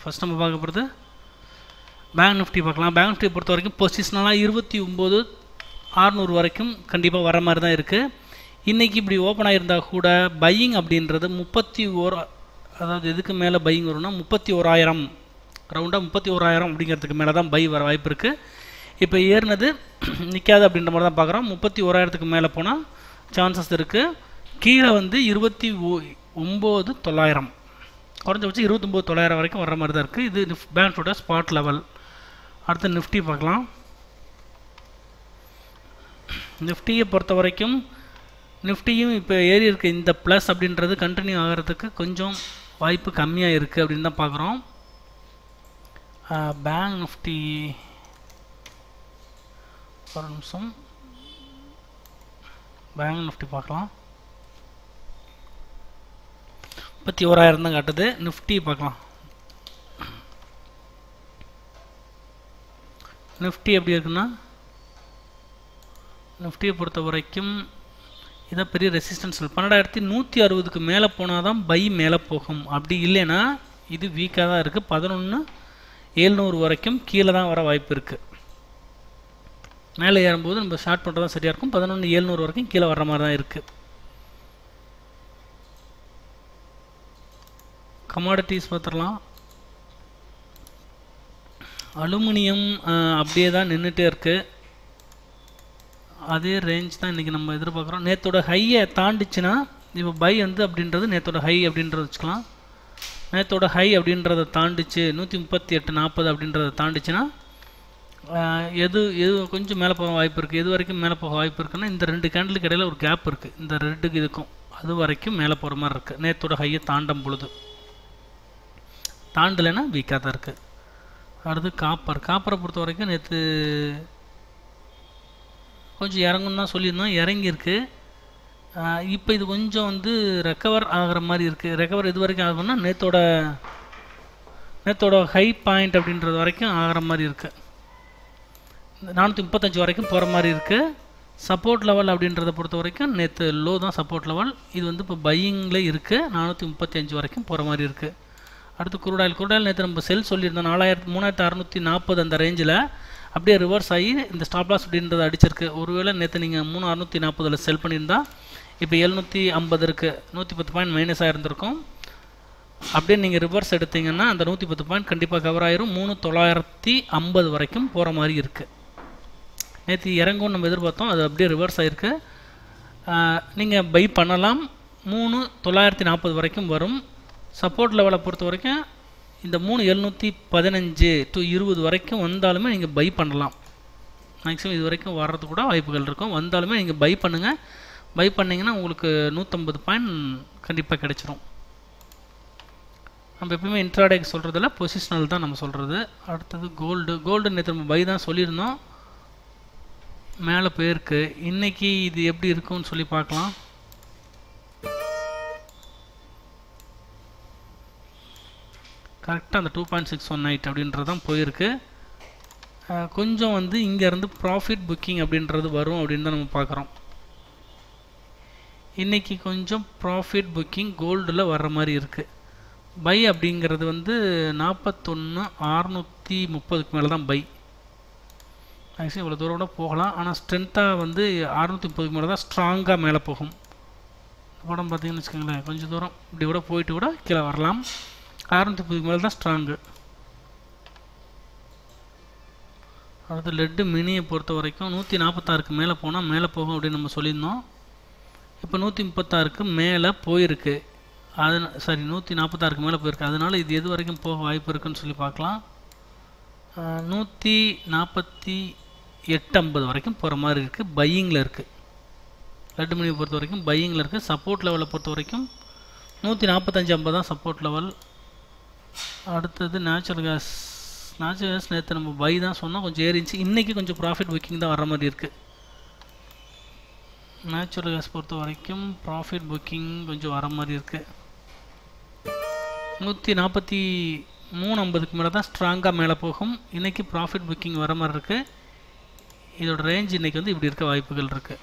first நம்ம பார்க்க போகிறது பேங்க் நிஃப்டி பார்க்கலாம் பேங்க் நிஃப்டி பொறுத்த வரைக்கும் பொசிஷனலாக இருபத்தி ஒம்பது ஆறுநூறு வரைக்கும் கண்டிப்பாக வர மாதிரி தான் இருக்குது இன்றைக்கி இப்படி ஓப்பன் ஆகியிருந்தால் கூட பையிங் அப்படின்றது முப்பத்தி ஓரா அதாவது எதுக்கு மேலே பையிங் வரும்னா முப்பத்தி ஓராயிரம் ரவுண்டாக முப்பத்தி ஓராயிரம் அப்படிங்கிறதுக்கு மேலே தான் பை வர வாய்ப்பு இருக்குது இப்போ ஏறினது நிற்காது அப்படின்ற மாதிரி தான் பார்க்குறோம் முப்பத்தி ஓராயிரத்துக்கு மேலே போனால் சான்சஸ் இருக்குது கீழே வந்து இருபத்தி ஓ ஒம்பது தொள்ளாயிரம் குறைஞ்சபட்சம் இருபத்தொம்போது தொள்ளாயிரம் வரைக்கும் வர மாதிரி தான் இருக்குது இது நிஃப் பேங்க்கோட ஸ்பாட் லெவல் அடுத்து நிஃப்டி பார்க்கலாம் நிஃப்டியை பொறுத்த வரைக்கும் நிஃப்டியும் இப்போ ஏறி இருக்க இந்த ப்ளஸ் அப்படின்றது கண்டினியூ ஆகிறதுக்கு கொஞ்சம் வாய்ப்பு கம்மியாக இருக்குது அப்படின்னு தான் பார்க்குறோம் பேங்க் நிஃப்டி ஒரு நிமிஷம் பேங்க் நிஃப்டி பார்க்கலாம் முப்பத்தி ஓராயிரம் தான் காட்டுது நிஃப்டி பார்க்கலாம் நிஃப்டி எப்படி இருக்குன்னா நிஃப்டியை பொறுத்த வரைக்கும் இதான் பெரிய ரெசிஸ்டன்ஸ் பன்னெண்டாயிரத்தி நூற்றி அறுபதுக்கு மேலே போனால் தான் பை மேலே போகும் அப்படி இல்லைன்னா இது வீக்காக தான் இருக்குது பதினொன்று ஏழ்நூறு வரைக்கும் கீழே தான் வர வாய்ப்பு இருக்குது மேலே ஏறும்போது நம்ம ஷார்ட் பண்ணுறது தான் சரியாக இருக்கும் பதினொன்று ஏழ்நூறு வரைக்கும் கீழே வர்ற மாதிரி தான் இருக்குது கமாடிட்டிஸ் பார்த்துடலாம் அலுமினியம் அப்படியே தான் நின்றுட்டே இருக்குது அதே ரேஞ்ச் தான் இன்றைக்கி நம்ம எதிர்பார்க்குறோம் நேற்றோட ஹையை தாண்டிச்சுன்னா இப்போ பை வந்து அப்படின்றது நேற்றோட ஹை அப்படின்றத வச்சுக்கலாம் நேற்றோட ஹை அப்படின்றத தாண்டிச்சு நூற்றி முப்பத்தி எட்டு நாற்பது அப்படின்றத தாண்டிச்சுன்னா எது எது கொஞ்சம் மேலே போக வாய்ப்பு இருக்குது எது வரைக்கும் மேலே போக வாய்ப்பு இருக்குன்னா இந்த ரெண்டு கேண்டலுக்கு இடையில ஒரு கேப் இருக்குது இந்த ரெட்டுக்கு இதுக்கும் அது வரைக்கும் மேலே போகிற மாதிரி இருக்குது நேற்றோட ஹையை தாண்டும் பொழுது தாண்டலைன்னா வீக்காக தான் இருக்குது அடுத்து காப்பர் காப்பரை பொறுத்த வரைக்கும் நேற்று கொஞ்சம் இறங்குன்னு தான் சொல்லியிருந்தோம் இறங்கியிருக்கு இப்போ இது கொஞ்சம் வந்து ரெக்கவர் ஆகிற மாதிரி இருக்குது ரெக்கவர் இது வரைக்கும் ஆகும்னா நேற்றோட நேற்றோட ஹை பாயிண்ட் அப்படின்றது வரைக்கும் ஆகிற மாதிரி இருக்குது நானூற்றி முப்பத்தஞ்சு வரைக்கும் போகிற மாதிரி இருக்குது சப்போர்ட் லெவல் அப்படின்றத பொறுத்த வரைக்கும் நேற்று லோ தான் சப்போர்ட் லெவல் இது வந்து இப்போ பையிங்கில் இருக்குது நானூற்றி முப்பத்தி அஞ்சு வரைக்கும் போகிற மாதிரி இருக்குது அடுத்து குருடாயில் குருடாயில் நேற்று நம்ம செல் சொல்லியிருந்தோம் நாலாயிரத்து மூணாயிரத்து அறநூற்றி நாற்பது அந்த ரேஞ்சில் அப்படியே ரிவர்ஸ் ஆகி இந்த ஸ்டாப் லாஸ் அப்படின்றத அடிச்சிருக்கு ஒருவேளை நேற்று நீங்கள் மூணு அறுநூற்றி நாற்பதில் செல் பண்ணியிருந்தா இப்போ எழுநூற்றி ஐம்பது இருக்குது நூற்றி பத்து பாயிண்ட் மைனஸாக இருந்திருக்கும் அப்படியே நீங்கள் ரிவர்ஸ் எடுத்தீங்கன்னா அந்த நூற்றி பத்து பாயிண்ட் கண்டிப்பாக கவர் ஆயிரும் மூணு தொள்ளாயிரத்தி ஐம்பது வரைக்கும் போகிற மாதிரி இருக்குது நேற்று இறங்கும்னு நம்ம எதிர்பார்த்தோம் அது அப்படியே ரிவர்ஸ் ஆகிருக்கு நீங்கள் பை பண்ணலாம் மூணு தொள்ளாயிரத்தி நாற்பது வரைக்கும் வரும் சப்போர்ட் லெவலை பொறுத்த வரைக்கும் இந்த மூணு எழுநூற்றி பதினஞ்சு டு இருபது வரைக்கும் வந்தாலுமே நீங்கள் பை பண்ணலாம் மேக்ஸிமம் இது வரைக்கும் வர்றது கூட வாய்ப்புகள் இருக்கும் வந்தாலுமே நீங்கள் பை பண்ணுங்கள் பை பண்ணிங்கன்னா உங்களுக்கு நூற்றம்பது பாயிண்ட் கண்டிப்பாக கிடைச்சிரும் நம்ம எப்பவுமே இன்ட்ராடேக்கு சொல்கிறதில்ல பொசிஷனல் தான் நம்ம சொல்கிறது அடுத்தது கோல்டு கோல்டு நேற்று நம்ம பை தான் சொல்லியிருந்தோம் மேலே போயிருக்கு இன்றைக்கி இது எப்படி இருக்கும்னு சொல்லி பார்க்கலாம் கரெக்டாக அந்த two point six one eight அப்படின்றது தான் போயிருக்கு கொஞ்சம் வந்து இங்கேருந்து ப்ராஃபிட் புக்கிங் அப்படின்றது வரும் அப்படின்னு தான் நம்ம பார்க்குறோம் இன்றைக்கி கொஞ்சம் ப்ராஃபிட் புக்கிங் கோல்டில் வர்ற மாதிரி இருக்குது பை அப்படிங்கிறது வந்து நாற்பத்தொன்று அறுநூற்றி முப்பதுக்கு மேலே தான் பை மேக்ஸிமம் இவ்வளோ தூரம் கூட போகலாம் ஆனால் ஸ்ட்ரென்த்தாக வந்து அறுநூற்றி முப்பதுக்கு மேலே தான் ஸ்ட்ராங்காக மேலே போகும் படம் பார்த்தீங்கன்னு வச்சுக்கோங்களேன் கொஞ்சம் தூரம் இப்படி கூட போயிட்டு கூட கீழே வரலாம் அறுநூற்றி முப்பதுக்கு மேலே தான் ஸ்ட்ராங்கு அடுத்து லெட்டு மினியை பொறுத்த வரைக்கும் நூற்றி நாற்பத்தாறுக்கு மேலே போனால் மேலே போகும் அப்படின்னு நம்ம சொல்லியிருந்தோம் இப்போ நூற்றி முப்பத்தாறுக்கு மேலே போயிருக்கு அது சாரி நூற்றி நாற்பத்தாறுக்கு மேலே போயிருக்கு அதனால் இது எது வரைக்கும் போக வாய்ப்பு இருக்குன்னு சொல்லி பார்க்கலாம் நூற்றி நாற்பத்தி எட்டு ஐம்பது வரைக்கும் போகிற மாதிரி இருக்குது பையிங்கில் இருக்குது லெட்டு மினியை பொறுத்த வரைக்கும் பையிங்கில் இருக்குது சப்போர்ட் லெவலை பொறுத்த வரைக்கும் நூற்றி நாற்பத்தஞ்சு ஐம்பது தான் சப்போர்ட் லெவல் அடுத்தது நேச்சுரல் கேஸ் நேச்சுரல் கேஸ் நேற்று நம்ம பை தான் சொன்னோம் கொஞ்சம் ஏறிச்சு இன்றைக்கி கொஞ்சம் ப்ராஃபிட் புக்கிங் தான் வர மாதிரி இருக்குது நேச்சுரல் கேஸ் பொறுத்த வரைக்கும் ப்ராஃபிட் புக்கிங் கொஞ்சம் வர மாதிரி இருக்குது நூற்றி நாற்பத்தி மூணு ஐம்பதுக்கு மேலே தான் ஸ்ட்ராங்காக மேலே போகும் இன்றைக்கி ப்ராஃபிட் புக்கிங் வர மாதிரி இருக்குது இதோட ரேஞ்ச் இன்றைக்கி வந்து இப்படி இருக்க வாய்ப்புகள் இருக்குது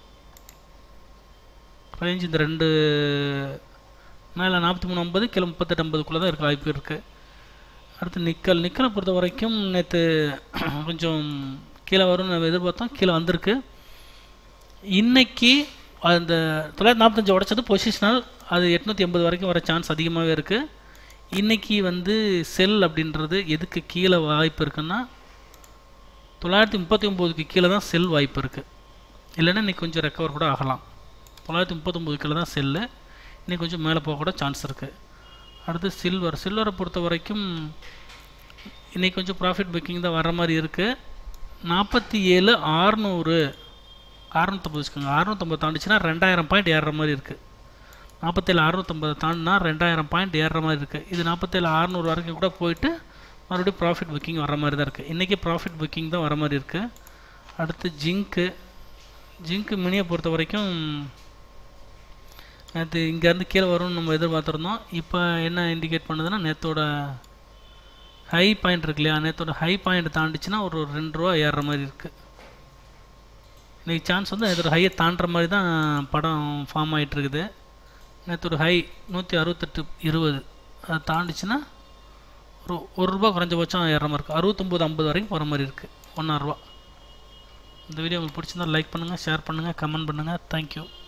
ரேஞ்ச் இந்த ரெண்டு மேலே நாற்பத்தி மூணு ஐம்பது கிலோ முப்பத்தெட்டு ஐம்பதுக்குள்ளே தான் இருக்க வாய்ப்பு இருக்குது அடுத்து நிக்கல் நிக்கலை பொறுத்த வரைக்கும் நேற்று கொஞ்சம் கீழே வரும்னு நம்ம எதிர்பார்த்தோம் கீழே வந்திருக்கு இன்னைக்கு அந்த தொள்ளாயிரத்தி நாற்பத்தஞ்சு உடச்சது பொசிஷனல் அது எட்நூற்றி எண்பது வரைக்கும் வர சான்ஸ் அதிகமாகவே இருக்குது இன்னைக்கு வந்து செல் அப்படின்றது எதுக்கு கீழே வாய்ப்பு இருக்குன்னா தொள்ளாயிரத்தி முப்பத்தி ஒம்போதுக்கு கீழே தான் செல் வாய்ப்பு இருக்குது இல்லைன்னா இன்னைக்கு கொஞ்சம் ரெக்கவர் கூட ஆகலாம் தொள்ளாயிரத்தி முப்பத்தொம்போது கீழே தான் செல்லு இன்னைக்கு கொஞ்சம் மேலே போக கூட சான்ஸ் இருக்குது அடுத்து சில்வர் சில்வரை பொறுத்த வரைக்கும் இன்னைக்கு கொஞ்சம் ப்ராஃபிட் புக்கிங் தான் வர மாதிரி இருக்குது நாற்பத்தி ஏழு ஆறுநூறு அறுநூத்தம்பது வச்சுக்கோங்க அறுநூத்தம்பது தாண்டிச்சுன்னா ரெண்டாயிரம் பாயிண்ட் ஏறுற மாதிரி இருக்குது நாற்பத்தேழு அறுநூத்தம்பது தாண்டினா ரெண்டாயிரம் பாயிண்ட் ஏறுற மாதிரி இருக்குது இது நாற்பத்தேழு அறுநூறு வரைக்கும் கூட போயிட்டு மறுபடியும் ப்ராஃபிட் புக்கிங் வர மாதிரி தான் இருக்குது இன்றைக்கி ப்ராஃபிட் புக்கிங் தான் வர மாதிரி இருக்குது அடுத்து ஜிங்க்கு ஜிங்க்கு மினியை பொறுத்த வரைக்கும் நேற்று இங்கேருந்து கீழே வரும்னு நம்ம எதிர்பார்த்துருந்தோம் இப்போ என்ன இண்டிகேட் பண்ணுதுன்னா நேற்றோட ஹை பாயிண்ட் இருக்கு இல்லையா நேற்றோட ஹை பாயிண்ட் தாண்டிச்சுன்னா ஒரு ரெண்டு ரூபா ஏறுற மாதிரி இருக்குது இன்றைக்கி சான்ஸ் வந்து நேற்றோட ஹையை தாண்டுற மாதிரி தான் படம் ஃபார்ம் ஆகிட்டு இருக்குது நேற்றோட ஹை நூற்றி அறுபத்தெட்டு இருபது அதை தாண்டிச்சுன்னா ஒரு ஒரு ரூபா குறைஞ்சபட்சம் ஏறுற மாதிரி இருக்குது அறுபத்தொம்போது ஐம்பது வரைக்கும் போகிற மாதிரி இருக்குது ஒன்றா ரூபா இந்த வீடியோ உங்களுக்கு பிடிச்சிருந்தா லைக் பண்ணுங்கள் ஷேர் பண்ணுங்கள் கமெண்ட் பண்ணுங்கள் தேங்க்யூ